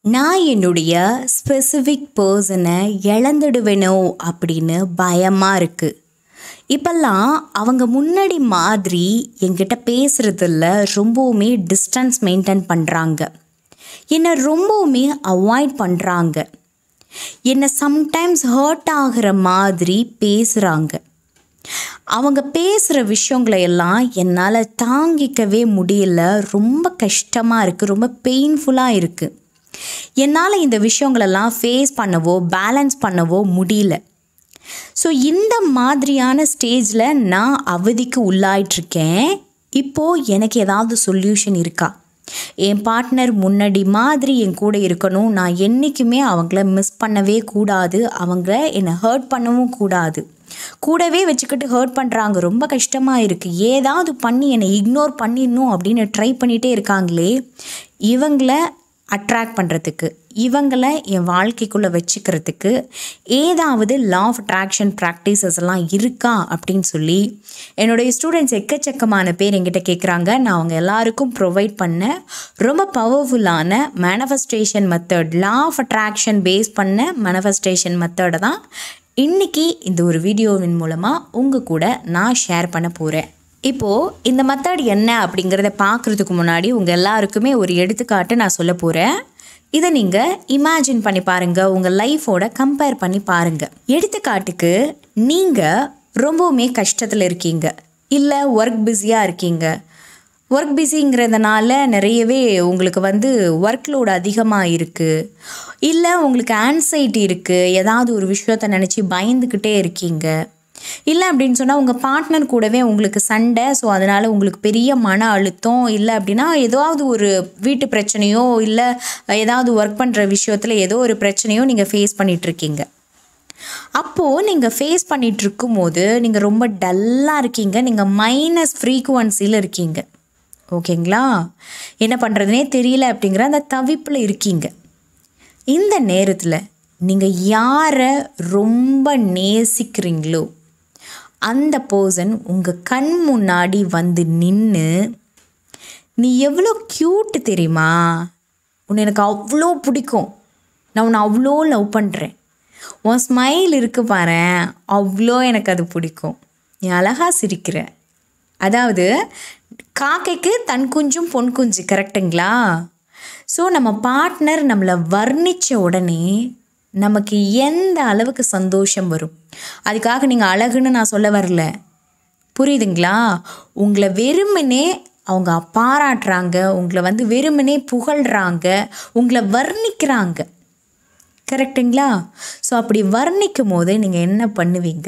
நான் என்னுடைய ஸ்பெசிஃபிக் பர்சனை இழந்துடுவேனோ அப்படின்னு பயமாக இருக்குது இப்போல்லாம் அவங்க முன்னாடி மாதிரி என்கிட்ட பேசுகிறதில்ல ரொம்பவுமே டிஸ்டன்ஸ் மெயின்டைன் பண்ணுறாங்க என்னை ரொம்பவுமே அவாய்ட் பண்ணுறாங்க என்னை சம்டைம்ஸ் ஹர்ட் ஆகிற மாதிரி பேசுகிறாங்க அவங்க பேசுகிற விஷயங்களை எல்லாம் என்னால் தாங்கிக்கவே முடியல ரொம்ப கஷ்டமாக இருக்குது ரொம்ப பெயின்ஃபுல்லாக இருக்குது என்னால் இந்த விஷயங்களெல்லாம் ஃபேஸ் பண்ணவோ பேலன்ஸ் பண்ணவோ முடியல ஸோ இந்த மாதிரியான ஸ்டேஜில் நான் அவதிக்கு உள்ளாயிட்ருக்கேன் இப்போது எனக்கு ஏதாவது சொல்யூஷன் இருக்கா என் பார்ட்னர் முன்னாடி மாதிரி என் கூட இருக்கணும் நான் என்றைக்குமே அவங்கள மிஸ் பண்ணவே கூடாது அவங்கள என்னை ஹர்ட் பண்ணவும் கூடாது கூடவே வச்சுக்கிட்டு ஹர்ட் பண்ணுறாங்க ரொம்ப கஷ்டமாக இருக்குது ஏதாவது பண்ணி என்னை இக்னோர் பண்ணிடணும் அப்படின்னு ட்ரை பண்ணிகிட்டே இருக்காங்களே இவங்கள அட்ராக்ட் பண்ணுறதுக்கு இவங்கள என் வாழ்க்கைக்குள்ளே வச்சுக்கிறதுக்கு ஏதாவது லா ஆஃப் அட்ராக்ஷன் ப்ராக்டிசஸ் எல்லாம் இருக்கா அப்படின்னு சொல்லி என்னுடைய ஸ்டூடெண்ட்ஸ் எக்கச்சக்கமான பேர் என்கிட்ட கேட்குறாங்க நான் அவங்க எல்லாருக்கும் ப்ரொவைட் பண்ண ரொம்ப பவர்ஃபுல்லான manifestation method law of attraction base பண்ண மேனிஃபெஸ்டேஷன் மெத்தடை தான் இன்றைக்கி இந்த ஒரு வீடியோவின் மூலமாக உங்கள் கூட நான் ஷேர் பண்ண போகிறேன் இப்போது இந்த மெத்தட் என்ன அப்படிங்கிறத பார்க்குறதுக்கு முன்னாடி உங்கள் எல்லாருக்குமே ஒரு எடுத்துக்காட்டு நான் சொல்ல போகிறேன் இதை நீங்கள் இமேஜின் பண்ணி பாருங்கள் உங்கள் லைஃபோட கம்பேர் பண்ணி பாருங்கள் எடுத்துக்காட்டுக்கு நீங்கள் ரொம்பவுமே கஷ்டத்தில் இருக்கீங்க இல்லை ஒர்க் பிஸியாக இருக்கீங்க ஒர்க் பிஸிங்கிறதுனால நிறையவே உங்களுக்கு வந்து ஒர்க் லோடு அதிகமாக இருக்குது இல்லை உங்களுக்கு ஆன்சைட்டி இருக்குது ஏதாவது ஒரு விஷயத்த நினச்சி பயந்துக்கிட்டே இருக்கீங்க இல்லை அப்படின்னு சொன்னால் உங்கள் பார்ட்னர் கூடவே உங்களுக்கு சண்டை ஸோ அதனால் உங்களுக்கு பெரிய மன அழுத்தம் இல்லை அப்படின்னா ஏதாவது ஒரு வீட்டு பிரச்சனையோ இல்லை ஏதாவது ஒர்க் பண்ணுற விஷயத்தில் ஏதோ ஒரு பிரச்சனையோ நீங்கள் ஃபேஸ் பண்ணிகிட்ருக்கீங்க அப்போது நீங்கள் ஃபேஸ் பண்ணிகிட்டு இருக்கும்போது நீங்கள் ரொம்ப டல்லாக இருக்கீங்க நீங்கள் மைனஸ் ஃப்ரீக்குவன்சியில் இருக்கீங்க ஓகேங்களா என்ன பண்ணுறதுனே தெரியல அப்படிங்கிற அந்த தவிப்பில் இருக்கீங்க இந்த நேரத்தில் நீங்கள் யாரை ரொம்ப நேசிக்கிறீங்களோ அந்த பர்சன் உங்கள் கண் முன்னாடி வந்து நின்று நீ எவ்வளோ க்யூட்டு தெரியுமா உன்னை எனக்கு அவ்வளோ பிடிக்கும் நான் உன்னை அவ்வளோ லவ் பண்ணுறேன் உன் ஸ்மைல் இருக்கு பாரு அவ்வளோ எனக்கு அது பிடிக்கும் நீ அழகாக சிரிக்கிற அதாவது காக்கைக்கு தன் குஞ்சும் பொன் குஞ்சு கரெக்டுங்களா ஸோ நம்ம பார்ட்னர் நம்மளை வர்ணித்த உடனே நமக்கு எந்த அளவுக்கு சந்தோஷம் வரும் அதுக்காக நீங்கள் அழகுன்னு நான் சொல்ல வரல புரியுதுங்களா உங்களை வெறுமனே அவங்க பாராட்டுறாங்க உங்களை வந்து வெறுமனே புகழ்கிறாங்க உங்களை வர்ணிக்கிறாங்க கரெக்டுங்களா ஸோ அப்படி வர்ணிக்கும் போது நீங்கள் என்ன பண்ணுவீங்க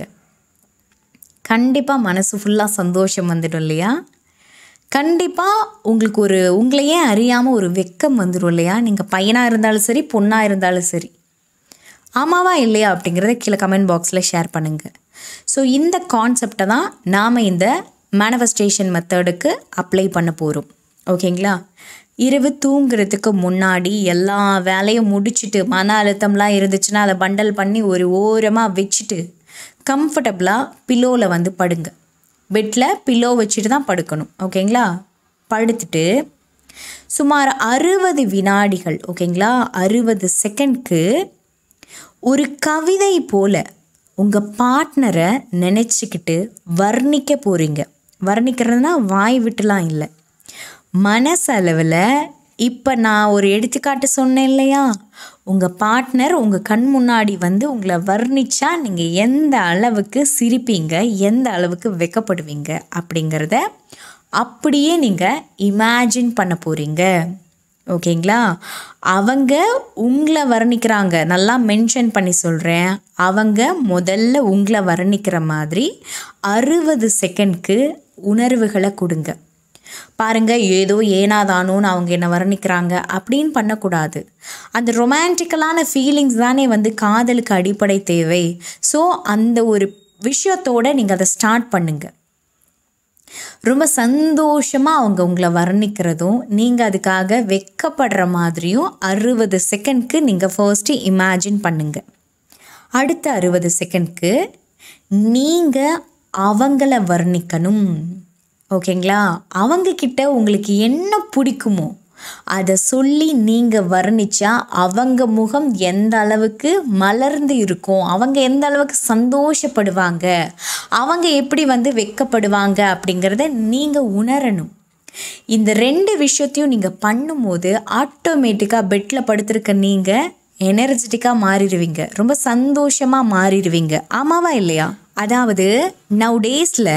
கண்டிப்பாக மனசு ஃபுல்லாக சந்தோஷம் வந்துடும் இல்லையா கண்டிப்பாக உங்களுக்கு ஒரு உங்களையே அறியாமல் ஒரு வெக்கம் வந்துடும் இல்லையா நீங்கள் பையனாக இருந்தாலும் சரி பொண்ணாக இருந்தாலும் சரி ஆமாவா இல்லையா அப்படிங்கிறத கீழே கமெண்ட் பாக்ஸில் ஷேர் பண்ணுங்கள் ஸோ இந்த கான்செப்டை தான் நாம் இந்த மேனிஃபெஸ்டேஷன் மெத்தடுக்கு அப்ளை பண்ண போகிறோம் ஓகேங்களா இரவு தூங்குறதுக்கு முன்னாடி எல்லா வேலையும் முடிச்சுட்டு மன அழுத்தம்லாம் இருந்துச்சுன்னா அதை பண்டல் பண்ணி ஒரு ஓரமாக வச்சுட்டு கம்ஃபர்டபுளாக பில்லோவில் வந்து படுங்க பெட்டில் பில்லோ வச்சுட்டு தான் படுக்கணும் ஓகேங்களா படுத்துட்டு சுமார் அறுபது வினாடிகள் ஓகேங்களா அறுபது செகண்ட்க்கு ஒரு கவிதை போல் உங்கள் பார்ட்னரை நினச்சிக்கிட்டு வர்ணிக்க போகிறீங்க வர்ணிக்கிறதுனா வாய் விட்டுலாம் இல்லை மனசளவில் இப்போ நான் ஒரு எடுத்துக்காட்டு சொன்னேன் இல்லையா உங்கள் பார்ட்னர் உங்கள் கண் முன்னாடி வந்து உங்களை வர்ணிச்சா நீங்கள் எந்த அளவுக்கு சிரிப்பீங்க எந்த அளவுக்கு வெக்கப்படுவீங்க அப்படிங்கிறத அப்படியே நீங்கள் இமேஜின் பண்ண போகிறீங்க ஓகேங்களா அவங்க உங்களை வர்ணிக்கிறாங்க நல்லா மென்ஷன் பண்ணி சொல்கிறேன் அவங்க முதல்ல உங்களை வர்ணிக்கிற மாதிரி அறுபது செகண்ட்க்கு உணர்வுகளை கொடுங்க பாருங்க ஏதோ ஏனாதானோன்னு அவங்க என்னை வர்ணிக்கிறாங்க அப்படின்னு பண்ணக்கூடாது அந்த ரொமான்டிக்கலான ஃபீலிங்ஸ் தானே வந்து காதலுக்கு அடிப்படை தேவை ஸோ அந்த ஒரு விஷயத்தோட நீங்கள் அதை ஸ்டார்ட் பண்ணுங்கள் ரொம்ப சந்தோஷமாக அவங்க உங்களை வர்ணிக்கிறதும் நீங்கள் அதுக்காக வெக்கப்படுற மாதிரியும் அறுபது செகண்ட்க்கு நீங்கள் ஃபர்ஸ்ட்டு இமேஜின் பண்ணுங்க அடுத்த அறுபது செகண்ட்க்கு நீங்கள் அவங்கள வர்ணிக்கணும் ஓகேங்களா அவங்க கிட்ட உங்களுக்கு என்ன பிடிக்குமோ அதை சொல்லி நீங்கள் வர்ணிச்சா அவங்க முகம் எந்த அளவுக்கு மலர்ந்து இருக்கும் அவங்க எந்த அளவுக்கு சந்தோஷப்படுவாங்க அவங்க எப்படி வந்து வெட்கப்படுவாங்க அப்படிங்கிறத நீங்கள் உணரணும் இந்த ரெண்டு விஷயத்தையும் நீங்கள் பண்ணும்போது ஆட்டோமேட்டிக்காக பெட்டில் படுத்திருக்க நீங்கள் எனர்ஜெட்டிக்காக மாறிடுவீங்க ரொம்ப சந்தோஷமாக மாறிடுவீங்க ஆமாவா இல்லையா அதாவது நவ் டேஸில்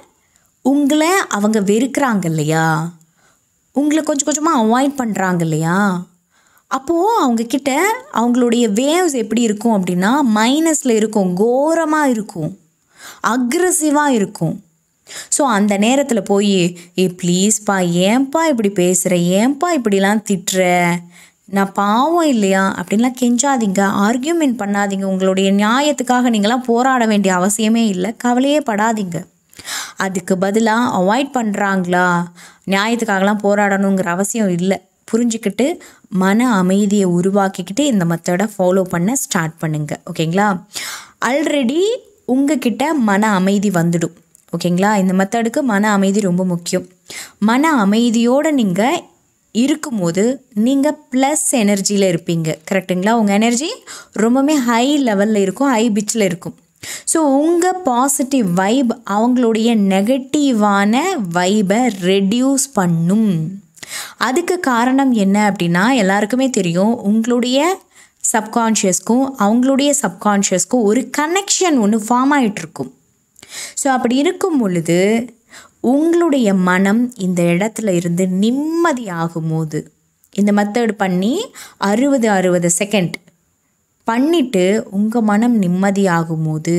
உங்களை அவங்க வெறுக்கிறாங்க இல்லையா உங்களை கொஞ்சம் கொஞ்சமாக அவாய்ட் பண்ணுறாங்க இல்லையா அப்போது அவங்கக்கிட்ட அவங்களுடைய வேவ்ஸ் எப்படி இருக்கும் அப்படின்னா மைனஸில் இருக்கும் கோரமாக இருக்கும் அக்ரஸிவாக இருக்கும் ஸோ அந்த நேரத்தில் போய் ஏ ப்ளீஸ்ப்பா ஏன்பா இப்படி பேசுகிற ஏன்பா இப்படிலாம் திட்டுற நான் பாவம் இல்லையா அப்படின்லாம் கெஞ்சாதீங்க ஆர்கியூமெண்ட் பண்ணாதீங்க உங்களுடைய நியாயத்துக்காக நீங்களாம் போராட வேண்டிய அவசியமே இல்லை கவலையே படாதீங்க அதுக்கு பதிலாக அவாய்ட் பண்ணுறாங்களா நியாயத்துக்காகலாம் போராடணுங்கிற அவசியம் இல்லை புரிஞ்சுக்கிட்டு மன அமைதியை உருவாக்கிக்கிட்டு இந்த மெத்தடை ஃபாலோ பண்ண ஸ்டார்ட் பண்ணுங்க ஓகேங்களா ஆல்ரெடி உங்ககிட்ட மன அமைதி வந்துடும் ஓகேங்களா இந்த மெத்தடுக்கு மன அமைதி ரொம்ப முக்கியம் மன அமைதியோடு நீங்கள் இருக்கும்போது நீங்கள் ப்ளஸ் எனர்ஜியில் இருப்பீங்க கரெக்டுங்களா உங்கள் எனர்ஜி ரொம்பவுமே ஹை லெவலில் இருக்கும் ஹை பிச்சில் இருக்கும் ஸோ உங்கள் பாசிட்டிவ் வைப் அவங்களுடைய நெகட்டிவான வைபை ரெடியூஸ் பண்ணும் அதுக்கு காரணம் என்ன அப்படின்னா எல்லாருக்குமே தெரியும் உங்களுடைய சப்கான்ஷியஸ்க்கும் அவங்களுடைய சப்கான்ஷியஸ்க்கும் ஒரு கனெக்ஷன் ஒன்று ஃபார்ம் ஆகிட்டுருக்கும் ஸோ அப்படி இருக்கும் பொழுது உங்களுடைய மனம் இந்த இடத்துல இருந்து நிம்மதி ஆகும்போது இந்த மெத்தட் பண்ணி அறுபது அறுபது செகண்ட் பண்ணிவிட்டு உங்கள் மனம் நிம்மதி ஆகும்போது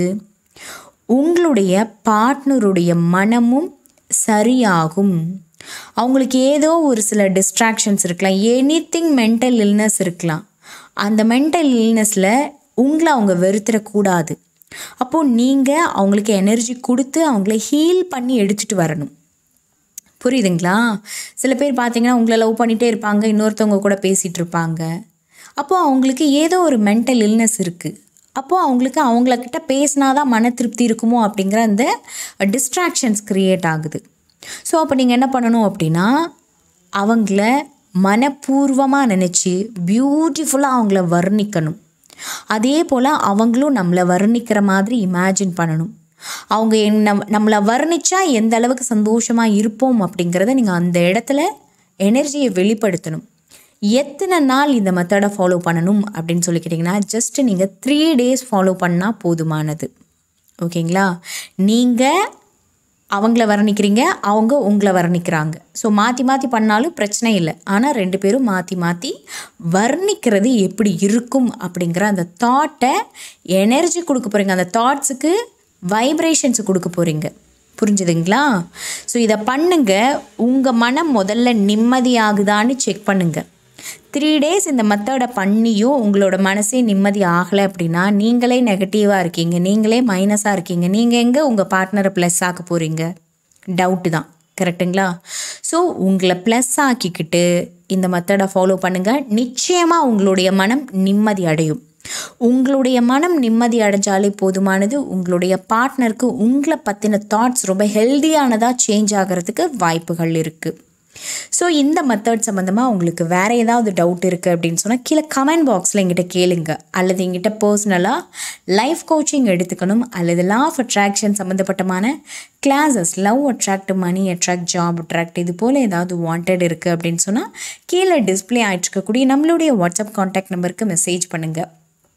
உங்களுடைய பார்ட்னருடைய மனமும் சரியாகும் அவங்களுக்கு ஏதோ ஒரு சில டிஸ்ட்ராக்ஷன்ஸ் இருக்கலாம் எனி திங் மென்டல் இல்னஸ் இருக்கலாம் அந்த மென்டல் இல்னஸில் உங்களை அவங்க வெறுத்துடக்கூடாது அப்போது நீங்கள் அவங்களுக்கு எனர்ஜி கொடுத்து அவங்கள ஹீல் பண்ணி எடுத்துகிட்டு வரணும் புரியுதுங்களா சில பேர் பார்த்தீங்கன்னா உங்களை லவ் பண்ணிகிட்டே இருப்பாங்க இன்னொருத்தவங்க கூட பேசிகிட்டு இருப்பாங்க அப்போது அவங்களுக்கு ஏதோ ஒரு மென்டல் இல்னஸ் இருக்குது அப்போது அவங்களுக்கு அவங்களக்கிட்ட பேசினா தான் மன திருப்தி இருக்குமோ அப்படிங்கிற அந்த டிஸ்ட்ராக்ஷன்ஸ் க்ரியேட் ஆகுது ஸோ அப்போ நீங்கள் என்ன பண்ணணும் அப்படின்னா அவங்கள மனப்பூர்வமாக நினச்சி பியூட்டிஃபுல்லாக அவங்கள வர்ணிக்கணும் அதே போல் அவங்களும் நம்மளை வர்ணிக்கிற மாதிரி இமேஜின் பண்ணணும் அவங்க என்ன நம்மளை வர்ணிச்சா எந்த அளவுக்கு சந்தோஷமாக இருப்போம் அப்படிங்கிறத நீங்கள் அந்த இடத்துல எனர்ஜியை வெளிப்படுத்தணும் எத்தனை நாள் இந்த மெத்தடை ஃபாலோ பண்ணணும் அப்படின்னு சொல்லி கேட்டிங்கன்னா ஜஸ்ட் நீங்கள் த்ரீ டேஸ் ஃபாலோ பண்ணால் போதுமானது ஓகேங்களா நீங்கள் அவங்கள வர்ணிக்கிறீங்க அவங்க உங்களை வர்ணிக்கிறாங்க ஸோ மாற்றி மாற்றி பண்ணாலும் பிரச்சனை இல்லை ஆனால் ரெண்டு பேரும் மாற்றி மாற்றி வர்ணிக்கிறது எப்படி இருக்கும் அப்படிங்கிற அந்த தாட்டை எனர்ஜி கொடுக்க போகிறீங்க அந்த தாட்ஸுக்கு வைப்ரேஷன்ஸ் கொடுக்க போகிறீங்க புரிஞ்சுதுங்களா ஸோ இதை பண்ணுங்க உங்கள் மனம் முதல்ல நிம்மதியாகுதான்னு செக் பண்ணுங்கள் த்ரீ டேஸ் இந்த மெத்தடை பண்ணியும் உங்களோட மனசே நிம்மதி ஆகலை அப்படின்னா நீங்களே நெகட்டிவாக இருக்கீங்க நீங்களே மைனஸாக இருக்கீங்க நீங்கள் எங்கே உங்கள் பார்ட்னரை ப்ளஸ் ஆக்க போகிறீங்க டவுட்டு தான் கரெக்டுங்களா ஸோ உங்களை ப்ளஸ் ஆக்கிக்கிட்டு இந்த மெத்தடை ஃபாலோ பண்ணுங்கள் நிச்சயமாக உங்களுடைய மனம் நிம்மதி அடையும் உங்களுடைய மனம் நிம்மதி அடைஞ்சாலே போதுமானது உங்களுடைய பார்ட்னருக்கு உங்களை பற்றின தாட்ஸ் ரொம்ப ஹெல்தியானதாக சேஞ்ச் ஆகிறதுக்கு வாய்ப்புகள் இருக்குது ஸோ இந்த மெத்தட் சம்மந்தமாக உங்களுக்கு வேறு ஏதாவது டவுட் இருக்குது அப்படின்னு சொன்னால் கீழே கமெண்ட் பாக்ஸில் எங்கிட்ட கேளுங்க அல்லது எங்கிட்ட பர்சனலாக லைஃப் கோச்சிங் எடுத்துக்கணும் அல்லது லா ஆஃப் அட்ராக்ஷன் சம்மந்தப்பட்டமான classes love attract money attract job attract இது போல் ஏதாவது வாண்டட் இருக்குது அப்படின்னு சொன்னால் கீழே டிஸ்பிளே ஆகிட்டுருக்கக்கூடிய நம்மளுடைய வாட்ஸ்அப் காண்டாக்ட் நம்பருக்கு மெசேஜ் பண்ணுங்கள்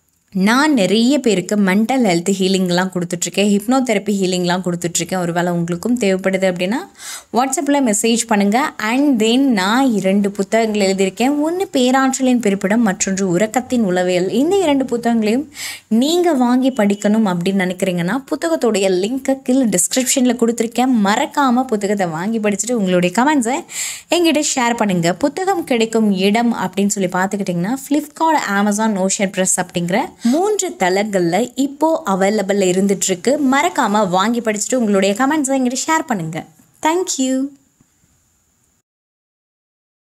நான் நிறைய பேருக்கு மென்டல் ஹெல்த் ஹீலிங்லாம் கொடுத்துட்ருக்கேன் ஹிப்னோதெரப்பி ஹீலிங்லாம் கொடுத்துட்ருக்கேன் ஒரு வேளை உங்களுக்கும் தேவைப்படுது அப்படின்னா வாட்ஸ்அப்பில் மெசேஜ் பண்ணுங்கள் அண்ட் தென் நான் இரண்டு புத்தகங்கள் எழுதியிருக்கேன் ஒன்று பேராற்றலின் பிறப்பிடம் மற்றொன்று உறக்கத்தின் உளவியல் இந்த இரண்டு புத்தகங்களையும் நீங்கள் வாங்கி படிக்கணும் அப்படின்னு நினைக்கிறீங்கன்னா புத்தகத்துடைய லிங்க்கை கீழே டிஸ்கிரிப்ஷனில் கொடுத்துருக்கேன் மறக்காமல் புத்தகத்தை வாங்கி படிச்சுட்டு உங்களுடைய கமெண்ட்ஸை எங்கிட்ட ஷேர் பண்ணுங்கள் புத்தகம் கிடைக்கும் இடம் அப்படின்னு சொல்லி பார்த்துக்கிட்டிங்கன்னா ஃப்ளிப்கார்ட் அமேசான் ஓஷன் ப்ரெஸ் அப்படிங்கிற மூன்று தளங்களில் இப்போது அவைலபிளில் இருந்துகிட்ருக்கு மறக்காமல் வாங்கி படிச்சுட்டு உங்களுடைய கமெண்ட்ஸை எங்கிட்ட ஷேர் பண்ணுங்கள் தேங்க்யூ